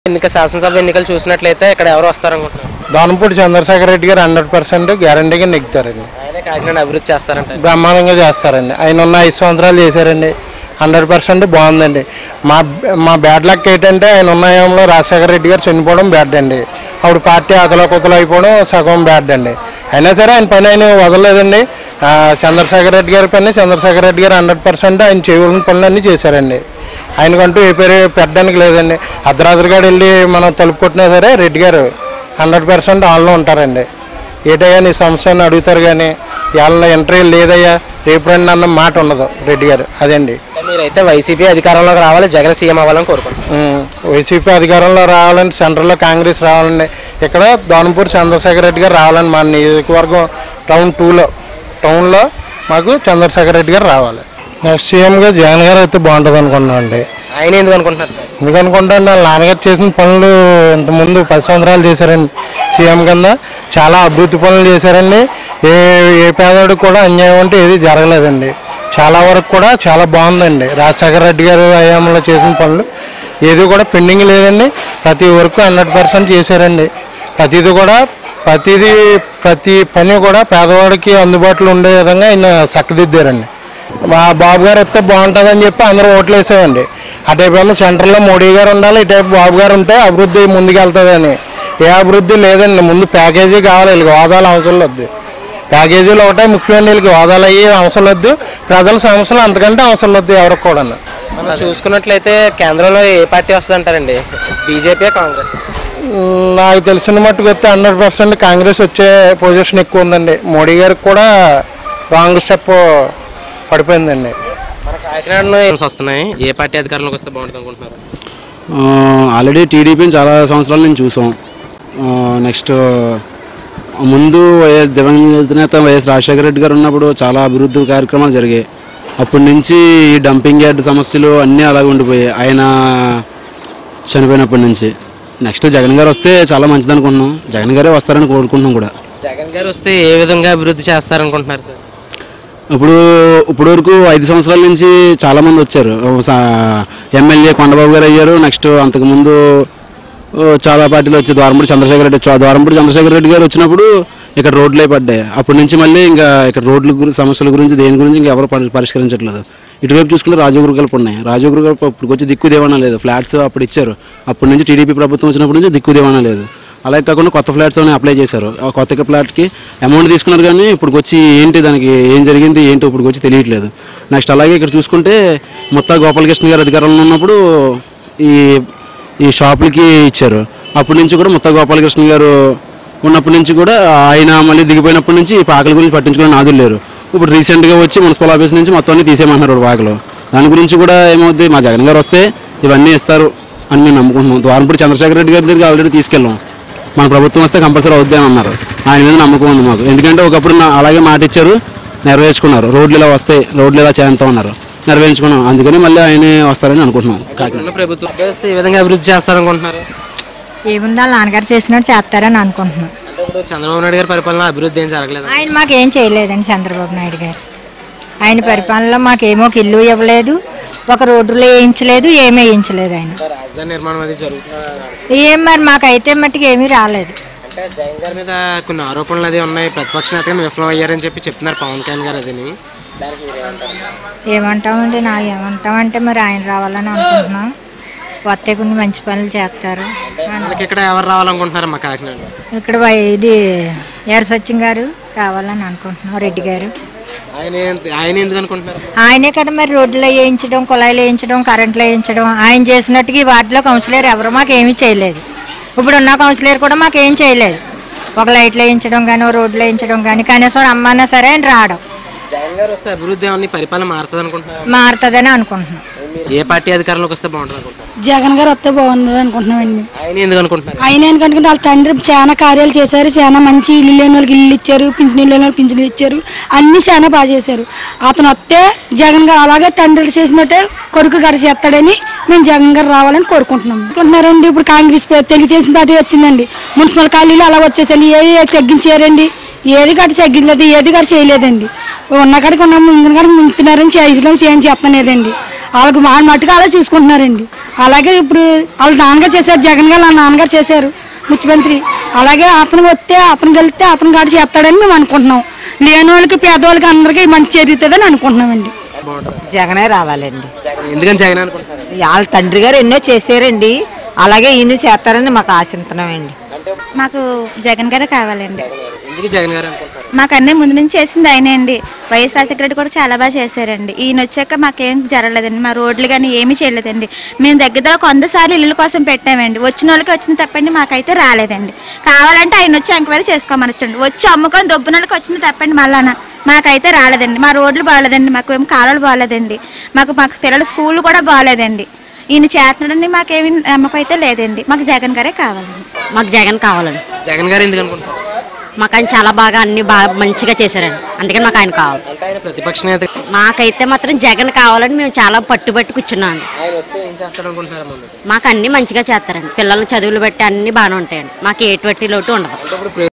ఎన్నిక శాసనసభ ఎన్నికలు చూసినట్లయితే ఇక్కడ ఎవరు వస్తారనుకుంటున్నారు దానంపూడి చంద్రశేఖర రెడ్డి గారు హండ్రెడ్ పర్సెంట్ గ్యారంటీగా నెగ్గుతారండి ఆయనే కాకినాడ అభివృద్ధి చేస్తారంట బ్రహ్మాండంగా చేస్తారండి ఆయన ఉన్న ఐదు సంవత్సరాలు చేశారండి హండ్రెడ్ పర్సెంట్ బాగుందండి మా మా బ్యాడ్ లక్ ఏంటంటే ఆయన ఉన్న ఏమంలో రాజశేఖర రెడ్డి గారు చనిపోవడం బ్యాడ్ అండి అప్పుడు పార్టీ అతల కుతలు అయిపోవడం సగం బ్యాడ్ అండి అయినా సరే ఆయన పని ఆయన వదలలేదండి ఆ, చంద్రశేఖర రెడ్డి గారి పని చంద్రశేఖర రెడ్డి గారు హండ్రెడ్ పర్సెంట్ ఆయన చేయవలసిన పనులన్నీ చేశారండి ఆయనకంటూ ఏ పేరు పెట్టడానికి లేదండి అర్ధరాత్రిగాడు వెళ్ళి మనం తలుపు కొట్టినా సరే రెడ్డి గారు హండ్రెడ్ పర్సెంట్ ఆన్లో ఉంటారండి ఏటయ్యా నీ సమస్య అని అడుగుతారు కానీ వాళ్ళ ఇంటర్వ్యూ లేదయ్యా రేపు రండి అన్న మాట ఉండదు రెడ్డి గారు అదండి అంటే మీరైతే వైసీపీ అధికారంలోకి రావాలి జగన్ సీఎం అవ్వాలని కోరుకుంటున్నారు ఉమ్, వైసీపీ అధికారంలో రావాలండి సెంట్రల్లో కాంగ్రెస్ రావాలండి ఇక్కడ దానంపూర్ చంద్రశేఖర రెడ్డి గారు రావాలండి మా నియోజకవర్గం టౌన్ టూలో టౌన్లో మాకు చంద్రశేఖర రెడ్డి గారు రావాలి నెక్స్ట్ సీఎంగా జగన్ గారు అయితే బాగుంటుంది అనుకున్నాం అండి ఆయన ఎందుకు అనుకుంటున్నారు సార్ ఎందుకు అనుకుంటా అండి వాళ్ళ నాన్నగారు చేసిన పనులు ఇంతకుముందు పది సంవత్సరాలు చేశారండి సీఎం కింద చాలా అభివృద్ధి పనులు చేశారండి ఏ ఏ పేదవాడికి కూడా అన్యాయం అంటే ఏది జరగలేదండి చాలా వరకు కూడా చాలా బాగుందండి రాజశేఖర రెడ్డి గారు హయాంలో చేసిన పనులు ఏది కూడా పెండింగ్ లేదండి ప్రతి వర్క్ హండ్రెడ్ పర్సెంట్ చేశారండి ప్రతిది కూడా ప్రతిదీ ప్రతి పని కూడా పేదవాడికి అందుబాటులో ఉండే విధంగా ఆయన చక్కదిద్దారండి మా బాబు గారు వస్తే బాగుంటుందని చెప్పి అందరూ ఓట్లు వేసామండి అటైపు ఏమో సెంటర్లో మోడీ గారు ఉండాలి ఇటైపు బాబు గారు ఉంటే అభివృద్ధి ముందుకెళ్తుందని ఏ అభివృద్ధి లేదండి ముందు ప్యాకేజీ కావాలి వీళ్ళకి హోదాలు అవసరం వద్దు ప్యాకేజీలు ఒకటే ముఖ్యమైన వీళ్ళకి హోదాలు అయ్యి అవసరం వద్దు ప్రజల సమస్యలు అంతకంటే అవసరం వద్దు ఎవరికి కూడా మనం చూసుకున్నట్లయితే కేంద్రంలో ఏ పార్టీ వస్తుందంటారండి బీజేపీ కాంగ్రెస్ నాకు తెలిసిన మట్టుకు వస్తే హండ్రెడ్ పర్సెంట్ కాంగ్రెస్ వచ్చే పొజిషన్ ఎక్కువ ఉందండి మోడీ గారికి కూడా రాంగ్ స్టెప్ పడిపోయిందండి మన కాకినాడలో ఏమ్స్ వస్తున్నాయి ఏ పార్టీ అధికారంలోకి వస్తే బాగుంటుంది అనుకుంటున్నారు ఆల్రెడీ టీడీపీని చాలా సంవత్సరాలు నేను చూసాం నెక్స్ట్ ముందు వైఎస్ దివంగత నేత వైఎస్ రాజశేఖర రెడ్డి గారు ఉన్నప్పుడు చాలా అభివృద్ధి కార్యక్రమాలు జరిగాయి అప్పటి నుంచి ఈ డంపింగ్ యార్డ్ సమస్యలు అన్నీ అలాగే ఉండిపోయాయి ఆయన చనిపోయినప్పటి నుంచి నెక్స్ట్ జగన్ గారు వస్తే చాలా మంచిది అనుకుంటున్నాం జగన్ గారే వస్తారని కోరుకుంటున్నాం కూడా జగన్ గారు వస్తే ఏ విధంగా అభివృద్ధి చేస్తారనుకుంటున్నారు సార్ ఇప్పుడు ఇప్పుడు వరకు ఐదు సంవత్సరాల నుంచి చాలా మంది వచ్చారు ఎమ్మెల్యే కొండబాబు గారు అయ్యారు నెక్స్ట్ అంతకుముందు ఓ, చాలా పార్టీలు వచ్చి ద్వారంపూడి చంద్రశేఖర రెడ్డి వచ్చి ద్వారంపూడి చంద్రశేఖర రెడ్డి గారు వచ్చినప్పుడు ఇక్కడ రోడ్లే పడ్డాయి అప్పటి నుంచి మళ్ళీ ఇంకా ఇక్కడ రోడ్ల గురించి సమస్యల గురించి దేని గురించి ఇంకా ఎవరు పరి- పరిష్కరించట్లేదు ఇటువైపు చూసుకుంటే రాజగురు కల్ప ఉన్నాయి రాజగురు కల్ప ఇప్పుడు వచ్చి దిక్కు దేవానా లేదు ఫ్లాట్స్ అప్పుడు ఇచ్చారు అప్పటి నుంచి టీడీపీ ప్రభుత్వం వచ్చినప్పటి నుంచి దిక్కు దేవానా లేదు అలాగే కాకుండా కొత్త ఫ్లాట్స్ అని అప్లై చేశారు ఆ కొత్త ఫ్లాట్కి అమౌంట్ తీసుకున్నారు కానీ ఇప్పుడు వచ్చి ఏంటి దానికి ఏం జరిగింది ఏంటో ఇప్పుడు వచ్చి తెలియట్లేదు నెక్స్ట్ అలాగే ఇక్కడ చూసుకుంటే మొత్తం గోపాలకృష్ణ గారు అధికారంలో ఉన్నప్పుడు ఈ ఈ షాపులకి ఇచ్చారు అప్పటి నుంచి కూడా మొత్తం గోపాలకృష్ణ గారు ఉన్నప్పటి నుంచి కూడా ఆయన మళ్ళీ దిగిపోయినప్పటి నుంచి ఈ పాకల గురించి పట్టించుకునే నాదులు లేరు ఇప్పుడు రీసెంట్గా వచ్చి మున్సిపల్ ఆఫీస్ నుంచి మొత్తం అన్ని తీసేయమంటున్నారు ఇప్పుడు పాకలు దాని గురించి కూడా ఏమవుద్ది మా జగన్ గారు వస్తే ఇవన్నీ ఇస్తారు అని మేము నమ్ముకుంటున్నాం ద్వారంపూడి చంద్రశేఖర రెడ్డి గారి దగ్గరికి ఆల్రెడీ తీసుకెళ్ళాం మన ప్రభుత్వం వస్తే కంపల్సరీ అవుద్ది అని అన్నారు ఆయన మీద నమ్మకం ఉంది మాకు ఎందుకంటే ఒకప్పుడు నా- అలాగే మాట ఇచ్చారు నెరవేర్చుకున్నారు రోడ్లు ఇలా వస్తాయి రోడ్లు ఇలా చేయంతా ఉన్నారు నెరవేర్చుకున్నాం అందుకని మళ్ళీ ఆయనే వస్తారని అనుకుంటున్నాం కాకినాడ ఉన్న ప్రభుత్వం అభివృద్ధి వస్తే ఏ విధంగా అభివృద్ధి చేస్తారనుకుంటున్నారు ఏముందో వాళ్ళ నాన్నగారు చేసినట్టు చేస్తారని అనుకుంటున్నాను అంటే ఇప్పుడు చంద్రబాబు నాయుడు గారి పరిపాలన అభివృద్ధి ఏం జరగలేదు ఆయన మాకేం చేయలేదండి చంద్రబాబు నాయుడు గారు ఆయన పరిపాలనలో మాకేమో ఒక ఇల్లు ఇవ్వలేదు ఒక రోడ్లు వేయించలేదు ఏమీ వేయించలేదు ఆయన రాజధాని నిర్మాణం అది జరుగుతుంది ఏం మరి మాకైతే మట్టుకు ఏమీ రాలేదు అంటే జగన్ గారి మీద కొన్ని ఆరోపణలు అది ఉన్నాయి ప్రతిపక్ష నేతగా విఫలం అయ్యారని చెప్పి చెప్తున్నారు పవన్ కళ్యాణ్ గారు అదిని దానికి మీరు ఏమంటారు ఏమంటామండి నా ఏమంటామంటే మరి ఆయన రావాలని అనుకుంటున్నాం వస్తే కొన్ని మంచి పనులు చేస్తారు మనకి ఇక్కడ ఎవరు రావాలనుకుంటున్నారు మా కాకినాడ ఇక్కడ వై- ఇది ఎర్ర సత్యం గారు రావాలని అనుకుంటున్నాం రెడ్డి గారు ఆయన ఏం- ఆయన ఎందుకు అనుకుంటున్నారు ఆయనే కదా మరి రోడ్లు వేయించడం కుళాయిలు వేయించడం కరెంట్లు వేయించడం ఆయన చేసినట్టుగా ఈ వార్డులో కౌన్సిలర్ ఎవరు మాకు ఏమీ చేయలేదు ఇప్పుడు ఉన్న కౌన్సిలర్ కూడా మాకు ఏం చేయలేదు ఒక లైట్లు వేయించడం కానీ ఒక రోడ్లు వేయించడం కానీ కనీసం రమ్మన్నా సరే ఆయన రావడం జగన్ గారు వస్తే అభివృద్ధి ఏమన్నా పరిపాలన మారుతుంది అనుకుంటున్నారు మారుతుందని అనుకుంటున్నాం ఏ పార్టీ అధికారంలోకి వస్తే బాగుంటుంది అనుకుంటున్నారు జగన్ గారు వస్తే బాగుంది అనుకుంటున్నామండి ఆయన ఎందుకు అనుకుంటున్నారు ఆయన ఎందుకంటే వాళ్ళ తండ్రి చాలా కార్యాలు చేశారు చాలా మంచి ఇల్లు లేని వాళ్ళకి ఇల్లు ఇచ్చారు పింఛన్ లేని వాళ్ళకి పింఛన్లు ఇచ్చారు అన్ని చాలా బాగా చేశారు అతను వస్తే జగన్ గారు అలాగే తండ్రి చేసినట్టే కొడుకు గారు చేస్తాడని మేము జగన్ గారు రావాలని కోరుకుంటున్నాం అనుకుంటున్నారండి ఇప్పుడు కాంగ్రెస్ పా- తెలుగుదేశం పార్టీ వచ్చిందండి మున్సిపల్ ఖాళీలు అలా వచ్చేసరి ఏది తగ్గించారండి ఏది గట్టి తగ్గించలేదు ఏది గట్టి చేయలేదండి ఉన్న కాడికి ఉన్న ముందు కాడికి ముందుతున్నారని చేయడం చేయని చెప్పలేదండి వాళ్ళకి మా మట్టుకు అలా చూసుకుంటున్నారండి అలాగే ఇప్పుడు వాళ్ళ నాన్నగారు చేశారు జగన్ గారు వాళ్ళ నాన్నగారు చేశారు ముఖ్యమంత్రి అలాగే అతను వస్తే అతను వెళ్తే అతను కాడ చేస్తాడని మేము అనుకుంటున్నాం లేని వాళ్ళకి పేదవాళ్ళకి అందరికీ మంచి జరుగుతుందని అనుకుంటున్నామండి జగనే రావాలండి జగన్ ఎందుకని జగన్ అనుకుంటున్నారు వాళ్ళ తండ్రి గారు ఎన్నో చేశారండి అలాగే ఈయన చేస్తారని మాకు ఆశిస్తున్నామండి మాకు జగన్ గారే కావాలండి ఎందుకు జగన్ గారు అనుకుంటున్నారు మాకు అన్నీ ముందు నుంచి చేసింది ఆయనే అండి వైఎస్ రాజశేఖర రెడ్డి కూడా చాలా బాగా చేశారండి ఈయన వచ్చాక మాకేం జరగలేదండి మా రోడ్లు కానీ ఏమీ చేయలేదండి మేము దగ్గర దగ్గర వంద సార్లు ఇల్లుల కోసం పెట్టామండి వచ్చిన వాళ్ళకి వచ్చింది తప్పండి మాకైతే రాలేదండి కావాలంటే ఆయన వచ్చి ఎంక్వైరీ చేసుకోమనొచ్చండి వచ్చి అమ్ముకొని దొబ్బున వాళ్ళకి వచ్చింది తప్పండి మళ్ళాన మాకైతే రాలేదండి మా రోడ్లు బాగాలేదండి మాకు ఏం కాలువలు బాగాలేదండి మాకు మాకు పిల్లల స్కూల్ కూడా బాగాలేదండి ఈయన చేస్తున్నాడని మాకేమి నమ్మకం అయితే లేదండి మాకు జగన్ గారే కావాలండి మాకు జగన్ కావాలండి జగన్ గారు ఎందుకు అనుకుంటున్నారు మాకు ఆయన చాలా బాగా అన్ని బాగా మంచిగా చేశారండి అందుకని మాకు ఆయన కావాలి అంటే ఆయన ప్రతిపక్ష నేత మాకైతే మాత్రం జగన్ కావాలని మేము చాలా పట్టుబట్టి కూర్చున్నాం అండి ఆయన వస్తే ఏం చేస్తాడు అనుకుంటున్నారు ముందు మాకు అన్ని మంచిగా చేస్తారండి పిల్లల్ని చదువులు బట్టి అన్ని బాగానే ఉంటాయండి మాకు ఎటువంటి లోటు ఉండదు అంటే ఇప్పుడు